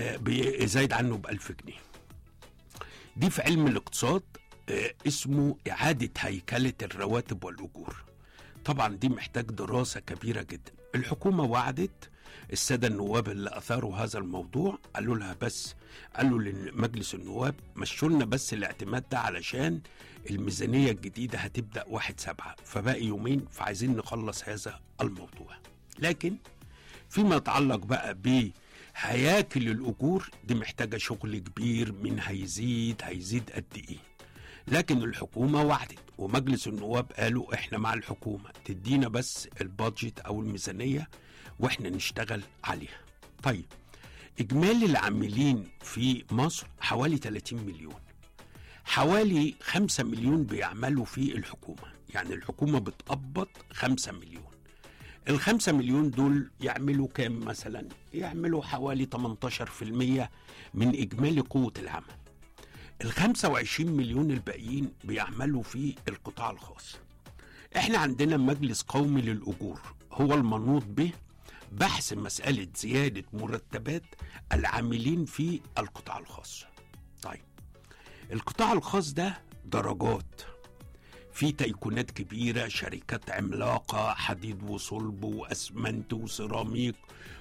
آه، بيزايد عنه ب 1000 جنيه دي في علم الاقتصاد آه، اسمه إعادة هيكلة الرواتب والأجور طبعا دي محتاج دراسة كبيرة جدا الحكومة وعدت السادة النواب اللي أثاروا هذا الموضوع قالوا لها بس قالوا لمجلس النواب مشوا لنا بس الاعتماد ده علشان الميزانية الجديدة هتبدأ واحد سبعة فباقي يومين فعايزين نخلص هذا الموضوع لكن فيما يتعلق بقى بهياكل الأجور دي محتاجة شغل كبير من هيزيد هيزيد قد إيه لكن الحكومة وعدت ومجلس النواب قالوا احنا مع الحكومة تدينا بس البادجت او الميزانية واحنا نشتغل عليها طيب اجمالي العاملين في مصر حوالي 30 مليون حوالي 5 مليون بيعملوا في الحكومة يعني الحكومة بتقبض 5 مليون الخمسة مليون دول يعملوا كام مثلا يعملوا حوالي 18% من إجمالي قوة العمل ال 25 مليون الباقيين بيعملوا في القطاع الخاص احنا عندنا مجلس قومي للأجور هو المنوط به بحث مسألة زيادة مرتبات العاملين في القطاع الخاص طيب القطاع الخاص ده درجات في تيكونات كبيرة شركات عملاقة حديد وصلب وأسمنت وسيراميك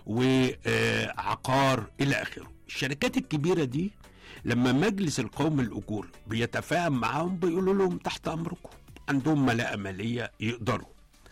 وعقار إلى آخره الشركات الكبيرة دي لما مجلس القوم الأجور بيتفاهم معاهم بيقولوا لهم تحت أمركم عندهم ملاءة مالية يقدروا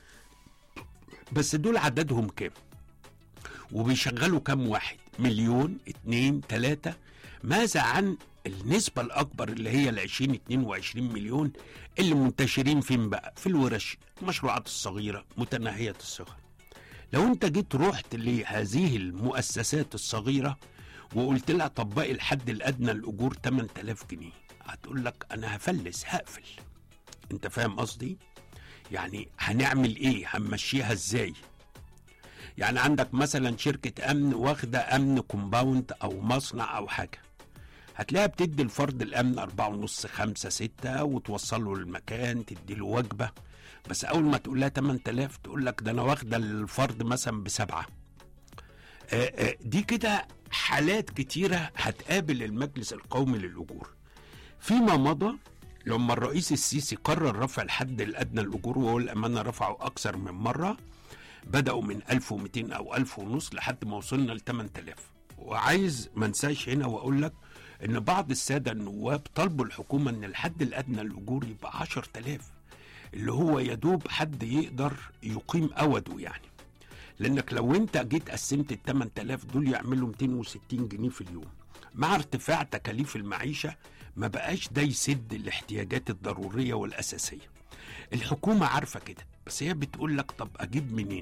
بس دول عددهم كام وبيشغلوا كام واحد مليون اتنين تلاتة ماذا عن النسبة الأكبر اللي هي ال 20 22 مليون اللي منتشرين فين بقى؟ في الورش، المشروعات الصغيرة، متناهية الصغر. لو أنت جيت رحت لهذه المؤسسات الصغيرة وقلت لها طبقي الحد الأدنى الأجور 8000 جنيه، هتقول لك أنا هفلس هقفل. أنت فاهم قصدي؟ يعني هنعمل إيه؟ هنمشيها إزاي؟ يعني عندك مثلا شركة أمن واخدة أمن كومباوند أو مصنع أو حاجة هتلاقيها بتدي الفرد الأمن أربعة ونص خمسة ستة وتوصل له المكان تدي له وجبة بس أول ما تقول لها 8000 تقول لك ده أنا واخدة الفرد مثلا بسبعة آه، آه، دي كده حالات كتيرة هتقابل المجلس القومي للأجور فيما مضى لما الرئيس السيسي قرر رفع الحد الأدنى للأجور وهو الأمانة رفعه أكثر من مرة بدأوا من 1200 أو 1000 ونص لحد ما وصلنا ل 8000 وعايز ما انساش هنا واقول لك ان بعض الساده النواب طلبوا الحكومه ان الحد الادنى للاجور يبقى 10000 اللي هو يدوب حد يقدر يقيم اوده يعني لانك لو انت جيت قسمت ال 8000 دول يعملوا 260 جنيه في اليوم مع ارتفاع تكاليف المعيشه ما بقاش ده يسد الاحتياجات الضروريه والاساسيه الحكومه عارفه كده بس هي بتقول لك طب اجيب منين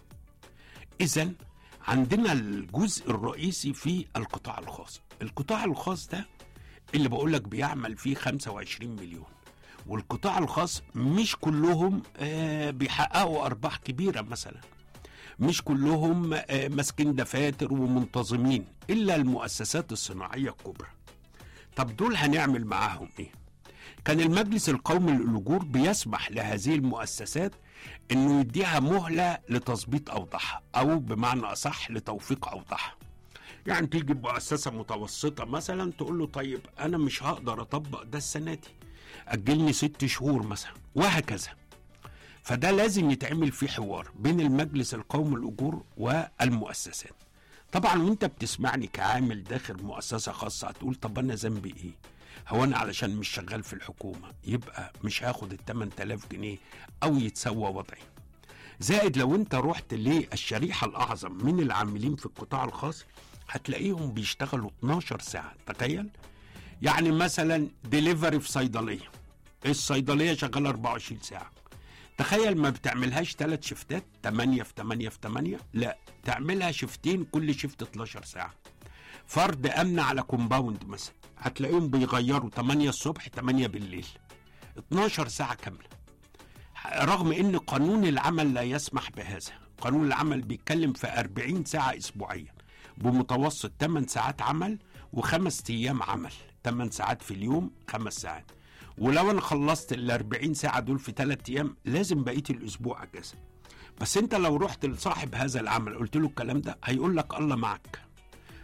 اذا عندنا الجزء الرئيسي في القطاع الخاص القطاع الخاص ده اللي بقول لك بيعمل فيه 25 مليون والقطاع الخاص مش كلهم آه بيحققوا ارباح كبيره مثلا مش كلهم آه ماسكين دفاتر ومنتظمين الا المؤسسات الصناعيه الكبرى طب دول هنعمل معاهم ايه كان المجلس القومي للأجور بيسمح لهذه المؤسسات انه يديها مهله لتظبيط اوضاعها او بمعنى اصح لتوفيق اوضاعها يعني تيجي مؤسسه متوسطه مثلا تقول له طيب انا مش هقدر اطبق ده السنه دي اجلني ست شهور مثلا وهكذا فده لازم يتعمل فيه حوار بين المجلس القومي للاجور والمؤسسات طبعا وانت بتسمعني كعامل داخل مؤسسه خاصه هتقول طب انا ذنبي ايه هو انا علشان مش شغال في الحكومه يبقى مش هاخد ال 8000 جنيه او يتسوى وضعي زائد لو انت رحت للشريحه الاعظم من العاملين في القطاع الخاص هتلاقيهم بيشتغلوا 12 ساعه تخيل يعني مثلا ديليفري في صيدليه الصيدليه شغاله 24 ساعه تخيل ما بتعملهاش ثلاث شفتات 8 في 8 في 8 لا تعملها شفتين كل شفت 12 ساعه فرد امن على كومباوند مثلا هتلاقيهم بيغيروا 8 الصبح 8 بالليل 12 ساعه كامله رغم ان قانون العمل لا يسمح بهذا قانون العمل بيتكلم في 40 ساعه اسبوعيا بمتوسط 8 ساعات عمل وخمس ايام عمل 8 ساعات في اليوم خمس ساعات ولو انا خلصت ال 40 ساعه دول في 3 ايام لازم بقيه الاسبوع اجازه بس انت لو رحت لصاحب هذا العمل قلت له الكلام ده هيقول لك الله معك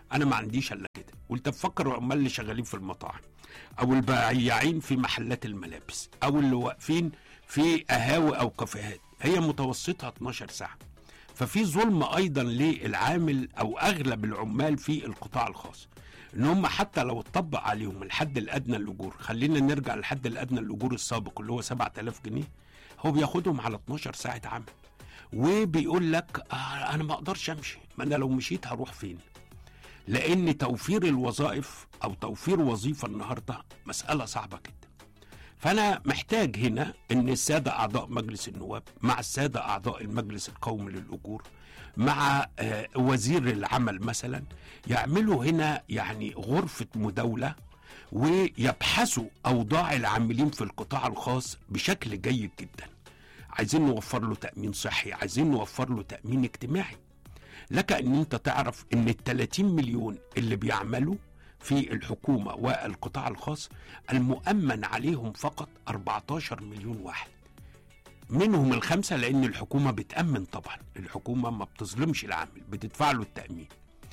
انا ما عنديش الا كده وانت تفكر العمال اللي شغالين في المطاعم او البياعين في محلات الملابس او اللي واقفين في قهاوي او كافيهات هي متوسطها 12 ساعه ففي ظلم ايضا للعامل او اغلب العمال في القطاع الخاص ان هم حتى لو اتطبق عليهم الحد الادنى للاجور خلينا نرجع للحد الادنى للاجور السابق اللي هو 7000 جنيه هو بياخدهم على 12 ساعه عمل وبيقول لك آه انا ما اقدرش امشي ما انا لو مشيت هروح فين لان توفير الوظائف او توفير وظيفه النهارده مساله صعبه جدا فانا محتاج هنا ان الساده اعضاء مجلس النواب مع الساده اعضاء المجلس القومي للاجور مع آه، وزير العمل مثلا يعملوا هنا يعني غرفه مداوله ويبحثوا اوضاع العاملين في القطاع الخاص بشكل جيد جدا عايزين نوفر له تامين صحي عايزين نوفر له تامين اجتماعي لك ان انت تعرف ان ال 30 مليون اللي بيعملوا في الحكومه والقطاع الخاص المؤمن عليهم فقط 14 مليون واحد منهم الخمسه لان الحكومه بتامن طبعا الحكومه ما بتظلمش العامل بتدفع له التامين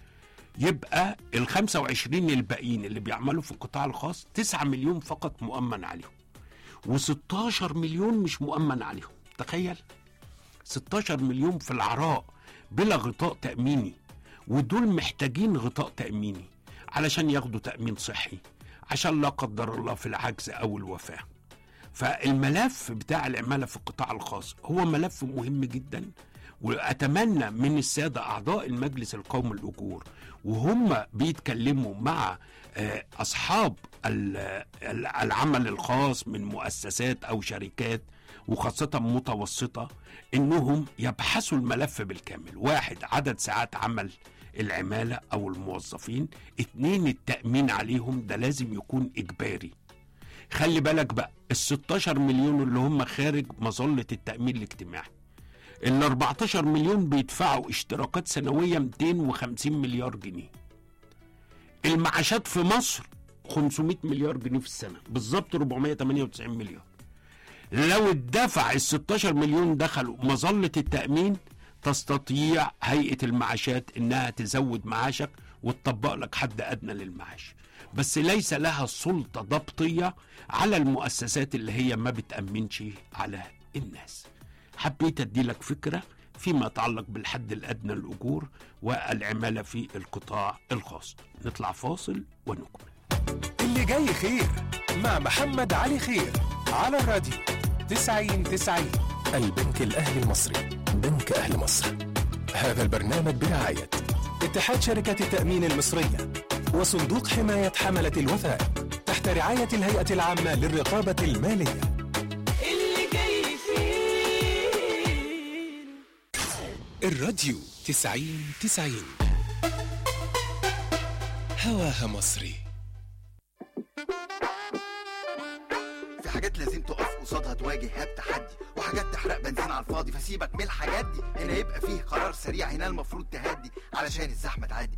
يبقى ال 25 الباقيين اللي بيعملوا في القطاع الخاص 9 مليون فقط مؤمن عليهم و16 مليون مش مؤمن عليهم تخيل 16 مليون في العراء بلا غطاء تأميني ودول محتاجين غطاء تأميني علشان ياخدوا تأمين صحي عشان لا قدر الله في العجز أو الوفاة فالملف بتاع العمالة في القطاع الخاص هو ملف مهم جدا وأتمنى من السادة أعضاء المجلس القومي للأجور وهم بيتكلموا مع آه، أصحاب ال- ال- العمل الخاص من مؤسسات أو شركات وخاصة متوسطة إنهم يبحثوا الملف بالكامل واحد عدد ساعات عمل العمالة أو الموظفين اتنين التأمين عليهم ده لازم يكون إجباري خلي بالك بقى ال 16 مليون اللي هم خارج مظلة التأمين الاجتماعي ال 14 مليون بيدفعوا اشتراكات سنوية 250 مليار جنيه المعاشات في مصر 500 مليار جنيه في السنة بالظبط 498 مليار لو اتدفع ال 16 مليون دخلوا مظلة التأمين تستطيع هيئة المعاشات انها تزود معاشك وتطبق لك حد ادنى للمعاش بس ليس لها سلطة ضبطية على المؤسسات اللي هي ما بتأمنش على الناس حبيت ادي لك فكرة فيما يتعلق بالحد الادنى للاجور والعمالة في القطاع الخاص نطلع فاصل ونكمل اللي جاي خير مع محمد علي خير على الراديو 90 90 البنك الأهلي المصري بنك أهل مصر هذا البرنامج برعاية اتحاد شركة التأمين المصرية وصندوق حماية حملة الوثائق تحت رعاية الهيئة العامة للرقابة المالية اللي جاي فيه الراديو 90 90 هواها مصري في حاجات لازم تقف قصادها تواجهها بتحدي وحاجات تحرق بنزين على الفاضي فسيبك من الحاجات دي هنا يبقى فيه قرار سريع هنا المفروض تهدي علشان الزحمه تعدي